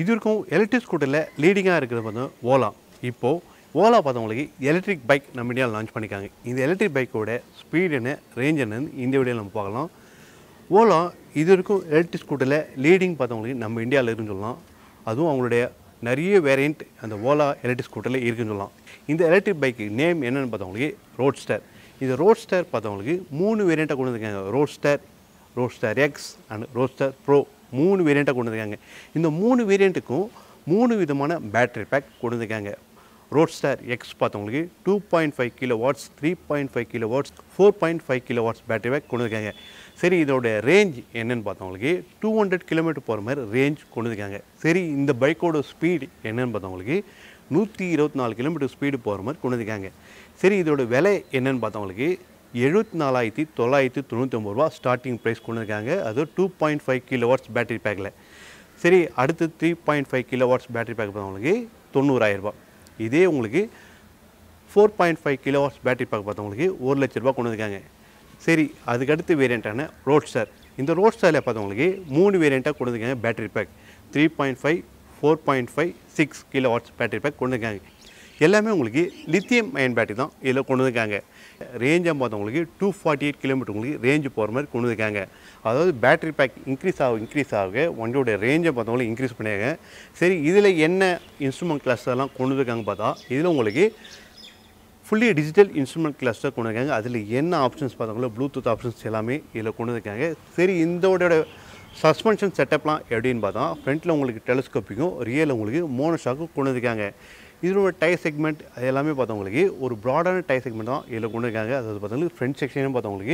இது வரைக்கும் எலக்ட்ரிக் ஸ்கூட்டரில் லீடிங்காக இருக்கிறது பார்த்தா ஓலா இப்போது ஓலா பார்த்தவங்களுக்கு எலக்ட்ரிக் பைக் நம்ம இந்தியாவில் லான்ச் பண்ணியிருக்காங்க இந்த எலக்ட்ரிக் பைக்கோட ஸ்பீடு என்ன ரேஞ்ச் என்னன்னு இந்த வீடியோவில் நம்ம பார்க்கலாம் ஓலா இது வரைக்கும் எலக்ட்ரிக் ஸ்கூட்டரில் லீடிங் பார்த்தவங்களுக்கு நம்ம இந்தியாவில் இருக்குன்னு சொல்லலாம் அதுவும் அவங்களுடைய நிறைய வேரியண்ட் அந்த ஓலா எலக்ட்ரிக் ஸ்கூட்டரில் இருக்குன்னு சொல்லலாம் இந்த எலக்ட்ரிக் பைக்கு நேம் என்னென்னு பார்த்தவங்களுக்கு ரோட்ஸ்டர் இந்த ரோட்ஸ்டர் பார்த்தவங்களுக்கு மூணு வேரியண்ட்டாக கொண்டு வந்திருக்காங்க Roadster Roadster X and Roadster Pro மூணு வேரியண்ட்டாக கொண்டு வந்திருக்காங்க இந்த மூணு வேரியண்ட்டுக்கும் மூணு விதமான பேட்டரி பேக் கொண்டு வந்திருக்காங்க ரோட்ஸ்டர் எக்ஸ் பார்த்தவங்களுக்கு two point five kilo watts three point five kilo watts four point five kilo watts battery pack கொண்டு வந்திருக்காங்க சரி இதோட ரேஞ்ச் என்னன்னு பார்த்தவங்களுக்கு டூ ஹண்ட்ரட் கிலோமீட்டர் போகிற மாதிரி ரேஞ்ச் கொண்டு வந்திருக்காங்க சரி இந்த பைக்கோட ஸ்பீடு என்னன்னு பார்த்தவங்களுக்கு நூற்றி இருபத்தி நாலு கிலோமீட்டர் ஸ்பீடு போகிற மாதிரி கொண்டு வந்திருக்காங்க சரி இதோட விலை என்னன்னு பார்த்தவங்களுக்கு எழுபத்தி நாலாயிரத்தி தொள்ளாயிரத்தி தொண்ணூற்றி ஒம்பது ரூபா ஸ்டார்டிங் ப்ரைஸ் கொண்டு வந்திருக்காங்க அது two point five kilo watts battery பேக்கில் சரி அடுத்து three point five kilo watts battery pack பார்த்தவங்களுக்கு தொண்ணூறாயிரரூபா இதே உங்களுக்கு four point five kilo watts battery pack பார்த்தவங்களுக்கு ஒரு லட்ச ரூபா கொண்டு வந்திருக்காங்க சரி அதுக்கடுத்து வேரியண்ட்டான ரோட்ஸ்டர் இந்த ரோட்ஸ்டரில் பார்த்தவங்களுக்கு மூணு வேரியண்ட்டாக கொண்டு வந்திருக்காங்க battery pack three point five four point five six kilo watts battery pack கொண்டு வந்திருக்காங்க எல்லாமே உங்களுக்கு லித்தியம் அயன் பேட்டரி தான் இதில் கொண்டு வந்திருக்காங்க ரேஞ்சாக பார்த்தவங்களுக்கு டூ ஃபார்ட்டி எயிட் கிலோமீட்டர் உங்களுக்கு ரேஞ்சு போகிற மாதிரி கொண்டு வந்திருக்காங்க அதாவது பேட்டரி பேக் இன்க்ரீஸ் ஆக இன்க்ரீஸ் ஆக வண்டியோட ரேஞ்சை பார்த்தவங்களுக்கு இன்க்ரீஸ் பண்ணியிருக்காங்க சரி இதில் என்ன இன்ஸ்ட்ருமெண்ட் கிளாஸ்லாம் கொண்டு வந்திருக்காங்க பார்த்தா இதில் உங்களுக்கு ஃபுல்லி டிஜிட்டல் இன்ஸ்ட்ருமெண்ட் கிளஸ்டர் கொண்டு வந்திருக்காங்க அதில் என்ன ஆப்ஷன்ஸ் பார்த்தாங்களோ ப்ளூடூத் ஆப்ஷன்ஸ் எல்லாமே இதில் கொண்டு வந்திருக்காங்க சரி இதோட சஸ்பென்ஷன் செட்டப்லாம் எப்படின்னு பார்த்தா ஃப்ரண்ட்டில் உங்களுக்கு டெலிஸ்கோப்பிக்கும் ரியல் உங்களுக்கு மோனோ ஷாக்கும் கொண்டு வந்திருக்காங்க இதோட டயர் செக்மெண்ட் அது எல்லாமே பார்த்தவங்களுக்கு ஒரு ப்ராடான டயர் செக்மெண்ட் தான் இதில் கொண்டு இருக்காங்க அதாவது பார்த்தவங்களுக்கு ஃப்ரண்ட் செக்ஷனும் பார்த்தவங்களுக்கு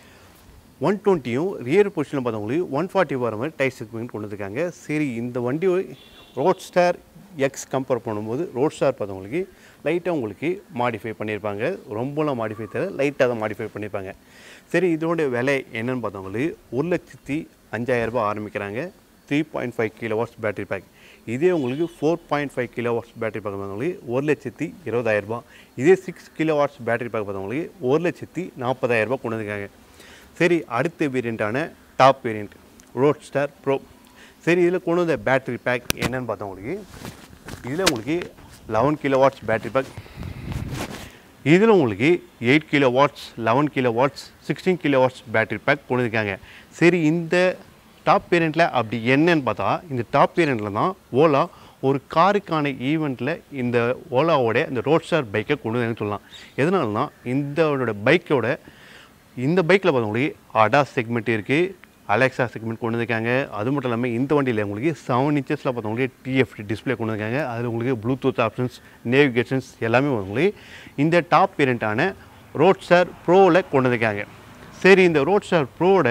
ஒன் டுவெண்ட்டியும் ரியர் பொசிஷனில் பார்த்தவங்களுக்கு ஒன் ஃபார்ட்டி வர மாதிரி டயர் செக்மெண்ட் கொண்டு வந்திருக்காங்க சரி இந்த வண்டி ரோட் ஸ்டார் எக்ஸ் கம்பேர் பண்ணும்போது ரோட் ஸ்டார் பார்த்தவங்களுக்கு லைட்டாக உங்களுக்கு மாடிஃபை பண்ணியிருப்பாங்க ரொம்பலாம் மாடிஃபை தர லைட்டாக தான் மாடிஃபை பண்ணியிருப்பாங்க சரி இதோட விலை என்னன்னு பார்த்தவங்களுக்கு ஒரு லட்சத்தி அஞ்சாயிரரூபா ஆரம்பிக்கிறாங்க three point five kilo watts battery pack இதே உங்களுக்கு four point five kilo watts battery pack பார்த்தவங்களுக்கு ஒரு லட்சத்தி இருபதாயிரரூபா இதே six kilo watts battery pack பார்த்தவங்களுக்கு ஒரு லட்சத்தி நாற்பதாயிரரூபா கொண்டு வந்திருக்காங்க சரி அடுத்த வேரியண்ட்டான top variant Roadster Pro சரி இதில் கொண்டு வந்த பேட்டரி பேக் என்னன்னு பார்த்தவங்களுக்கு இதில் உங்களுக்கு eleven kilo watts battery pack இதில் உங்களுக்கு eight kilo watts eleven kilo watts sixteen kilo watts battery pack கொண்டு வந்திருக்காங்க சரி இந்த டாப் வேரியண்ட்டில் அப்படி என்னன்னு பார்த்தா இந்த டாப் வேரியண்ட்டில் தான் ஓலா ஒரு காருக்கான ஈவெண்ட்டில் இந்த ஓலாவோட இந்த ரோட் ஸ்டார் பைக்கை கொண்டு வந்து சொல்லலாம் எதனாலனா இந்த பைக்கோட இந்த பைக்கில் பார்த்தவங்களுக்கு அடா செக்மெண்ட் இருக்குது அலெக்ஸா செக்மெண்ட் கொண்டு வந்திருக்காங்க அது மட்டும் இல்லாமல் இந்த வண்டியில் உங்களுக்கு செவன் இன்ச்சஸில் பார்த்தவங்களுக்கு டிஎஃப்டி டிஸ்பிளே கொண்டு வந்திருக்காங்க அதில் உங்களுக்கு ப்ளூடூத் ஆப்ஷன்ஸ் நேவிகேஷன்ஸ் எல்லாமே உங்களுக்கு இந்த டாப் வேரியண்ட்டான ரோட் ஸ்டார் ப்ரோவில் கொண்டு வந்திருக்காங்க சரி இந்த ரோட் ஸ்டார் ப்ரோவோட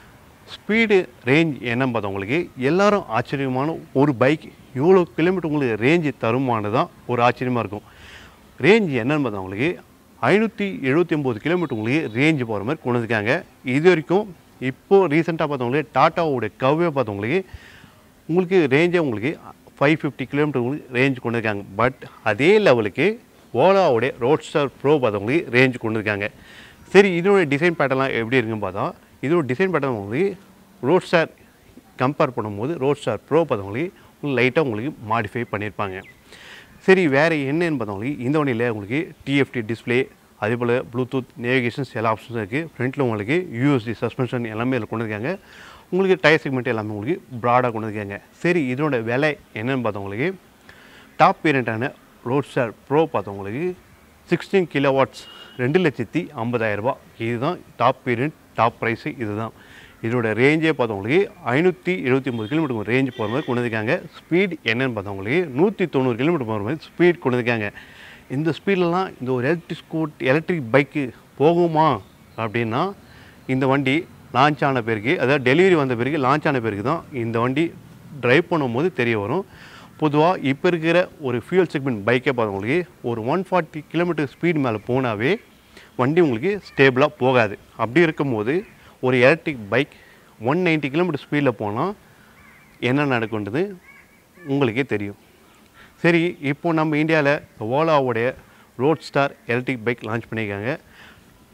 ஸ்பீடு ரேஞ்ச் என்னன்னு பார்த்தவங்களுக்கு எல்லாரும் ஆச்சரியமான ஒரு பைக் இவ்வளோ கிலோமீட்டர் உங்களுக்கு ரேஞ்சு தருமானது தான் ஒரு ஆச்சரியமாக இருக்கும் ரேஞ்ச் என்னன்னு பார்த்தவங்களுக்கு ஐநூற்றி எழுபத்தி ஒம்பது கிலோமீட்டர் உங்களுக்கு ரேஞ்சு போகிற மாதிரி கொண்டு வந்திருக்காங்க இது வரைக்கும் இப்போது ரீசெண்டாக பார்த்தவங்களுக்கு டாட்டாவோட கவ்வே பார்த்தவங்களுக்கு உங்களுக்கு ரேஞ்சே உங்களுக்கு ஃபைவ் ஃபிஃப்டி கிலோமீட்டர் உங்களுக்கு ரேஞ்ச் கொண்டு இருக்காங்க பட் அதே லெவலுக்கு ஓலாவோடைய ரோட் ஸ்டார் ப்ரோ பார்த்தவங்களுக்கு ரேஞ்ச் கொண்டு இருக்காங்க சரி இதோட டிசைன் பேட்டர்லாம் எப்படி இருக்குன்னு பார்த்தா இதோட டிசைன் பேட்டர்ன் உங்களுக்கு ரோட் ஸ்டார் கம்பேர் பண்ணும்போது ரோட் ஸ்டார் ப்ரோ பார்த்தவங்களுக்கு லைட்டாக உங்களுக்கு மாடிஃபை பண்ணியிருப்பாங்க சரி வேறு என்னன்னு பார்த்தவங்களுக்கு இந்த வண்டியில் உங்களுக்கு டிஎஃப்டி டிஸ்பிளே அதே போல் ப்ளூடூத் நேவிகேஷன்ஸ் எல்லா ஆப்ஷன்ஸும் இருக்குது ஃப்ரண்ட்டில் உங்களுக்கு யூஎஸ்டி சஸ்பென்ஷன் எல்லாமே இதில் கொண்டு இருக்காங்க உங்களுக்கு டயர் செக்மெண்ட் எல்லாமே உங்களுக்கு ப்ராடாக கொண்டு இருக்காங்க சரி இதனோட விலை என்னன்னு பார்த்தவங்களுக்கு டாப் வேரியண்ட்டான ரோட் ஸ்டார் ப்ரோ பார்த்தவங்களுக்கு சிக்ஸ்டீன் கிலோ வாட்ஸ் ரெண்டு லட்சத்தி ஐம்பதாயிரரூபா இதுதான் டாப் வேரியண்ட் டாப் ப்ரைஸு இதுதான் இதோட ரேஞ்சே பார்த்தவங்களுக்கு ஐநூற்றி எழுபத்தி ஒம்பது கிலோமீட்டர் ரேஞ்ச் போகிற மாதிரி கொண்டு வந்திருக்காங்க ஸ்பீட் என்னன்னு பார்த்தவங்களுக்கு நூற்றி தொண்ணூறு கிலோமீட்டர் போகிற மாதிரி ஸ்பீட் கொண்டு வந்திருக்காங்க இந்த ஸ்பீட்லலாம் இந்த ஒரு எலக்ட்ரிக் ஸ்கூட் எலக்ட்ரிக் பைக்கு போகுமா அப்படின்னா இந்த வண்டி லான்ச் ஆன பிறகு அதாவது டெலிவரி வந்த பிறகு லான்ச் ஆன பிறகு தான் இந்த வண்டி ட்ரைவ் பண்ணும்போது தெரிய வரும் பொதுவாக இப்போ இருக்கிற ஒரு ஃபியூல் செக்மெண்ட் பைக்கே பார்த்தவங்களுக்கு ஒரு ஒன் ஃபார்ட்டி கிலோமீட்டர் ஸ்பீட் மேலே போனாவே வண்டி உங்களுக்கு ஸ்டேபிளாக போகாது அப்படி இருக்கும்போது ஒரு electric bike one ninety kilometre ஸ்பீடில் போனால் என்ன நடக்குன்றது உங்களுக்கே தெரியும் சரி இப்போ நம்ம இந்தியாவில் ஓலாவுடைய Roadster electric bike launch பண்ணியிருக்காங்க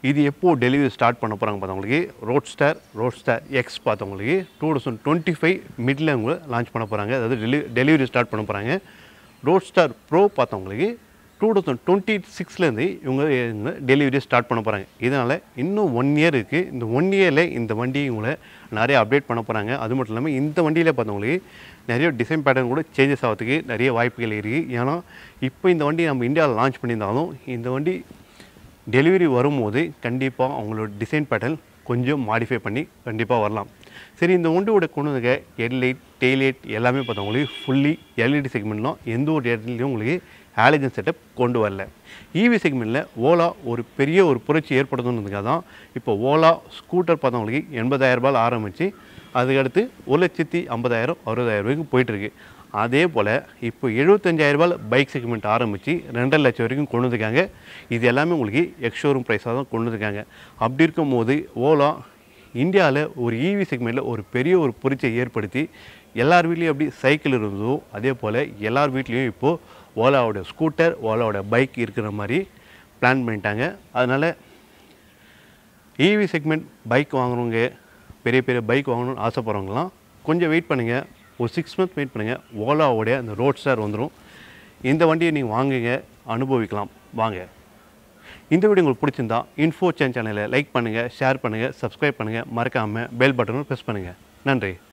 இது எப்போது டெலிவரி ஸ்டார்ட் பண்ண போகிறாங்க பார்த்தவங்களுக்கு Roadster Roadster X பார்த்தவங்களுக்கு two thousand twenty five middle அவங்க லான்ச் பண்ண போகிறாங்க அதாவது டெலி டெலிவரி ஸ்டார்ட் பண்ண போகிறாங்க ரோட் ஸ்டார் ப்ரோ பார்த்தவங்களுக்கு டூ தௌசண்ட் டுவெண்ட்டி சிக்ஸ்லேருந்து இவங்க டெலிவரி ஸ்டார்ட் பண்ண போகிறாங்க இதனால் இன்னும் ஒன் இயர் இருக்குது இந்த ஒன் இயரில் இந்த வண்டி இவங்களை நிறைய அப்டேட் பண்ண போகிறாங்க அது மட்டும் இல்லாமல் இந்த வண்டியில் பார்த்தவங்களுக்கு நிறைய டிசைன் பேட்டர்ன் கூட சேஞ்சஸ் ஆகிறதுக்கு நிறைய வாய்ப்புகள் இருக்குது ஏன்னா இப்போ இந்த வண்டி நம்ம இந்தியாவில் லான்ச் பண்ணியிருந்தாலும் இந்த வண்டி டெலிவரி வரும்போது கண்டிப்பாக அவங்களோட டிசைன் பேட்டர்ன் கொஞ்சம் மாடிஃபை பண்ணி கண்டிப்பாக வரலாம் சரி இந்த வண்டியோட கொண்டு வந்துக்க ஹெட்லைட் டெய்லைட் எல்லாமே பார்த்தவங்களுக்கு ஃபுல்லி எல்இடி செக்மெண்ட்லாம் எந்த ஒரு இடத்துலையும் உங்களுக்கு ஹாலஜன் செட்டப் கொண்டு வரல இவி செக்மெண்ட்டில் ஓலா ஒரு பெரிய ஒரு புரட்சி ஏற்படுத்தணுன்றதுக்காக தான் இப்போ ஓலா ஸ்கூட்டர் பார்த்தவங்களுக்கு எண்பதாயிரம் ரூபாயில் ஆரம்பித்து அதுக்கடுத்து ஒரு லட்சத்தி ஐம்பதாயிரம் அறுபதாயிரம் ரூபாய்க்கு போயிட்டுருக்கு அதே போல் இப்போ எழுபத்தஞ்சாயிரம் ரூபாயில் பைக் செக்மெண்ட் ஆரம்பித்து ரெண்டரை லட்சம் வரைக்கும் கொண்டு வந்திருக்காங்க இது எல்லாமே உங்களுக்கு எக்ஷோரூம் ப்ரைஸாக தான் கொண்டு வந்திருக்காங்க அப்படி இருக்கும்போது ஓலா இந்தியாவில் ஒரு ஈவி செக்மெண்ட்டில் ஒரு பெரிய ஒரு புரட்சியை ஏற்படுத்தி எல்லார் வீட்லேயும் எப்படி சைக்கிள் இருந்ததோ அதே போல் எல்லார் வீட்லேயும் இப்போது ஓலாவோட ஸ்கூட்டர் ஓலாவோட பைக் இருக்கிற மாதிரி பிளான் பண்ணிட்டாங்க அதனால் ஈவி செக்மெண்ட் பைக் வாங்குறவங்க பெரிய பெரிய பைக் வாங்கணும்னு ஆசைப்படுறவங்களாம் கொஞ்சம் வெயிட் பண்ணுங்கள் ஒரு சிக்ஸ் மந்த் வெயிட் பண்ணுங்கள் ஓலாவோடைய அந்த ரோட் ஸ்டார் வந்துடும் இந்த வண்டியை நீங்கள் வாங்குங்க அனுபவிக்கலாம் வாங்க இந்த வீடியோ உங்களுக்கு பிடிச்சிருந்தா இன்ஃபோ சேன் சேனலை லைக் பண்ணுங்கள் ஷேர் பண்ணுங்கள் சப்ஸ்கிரைப் பண்ணுங்கள் மறக்காமல் பெல் பட்டனும் ப்ரெஸ் பண்ணுங்கள் நன்றி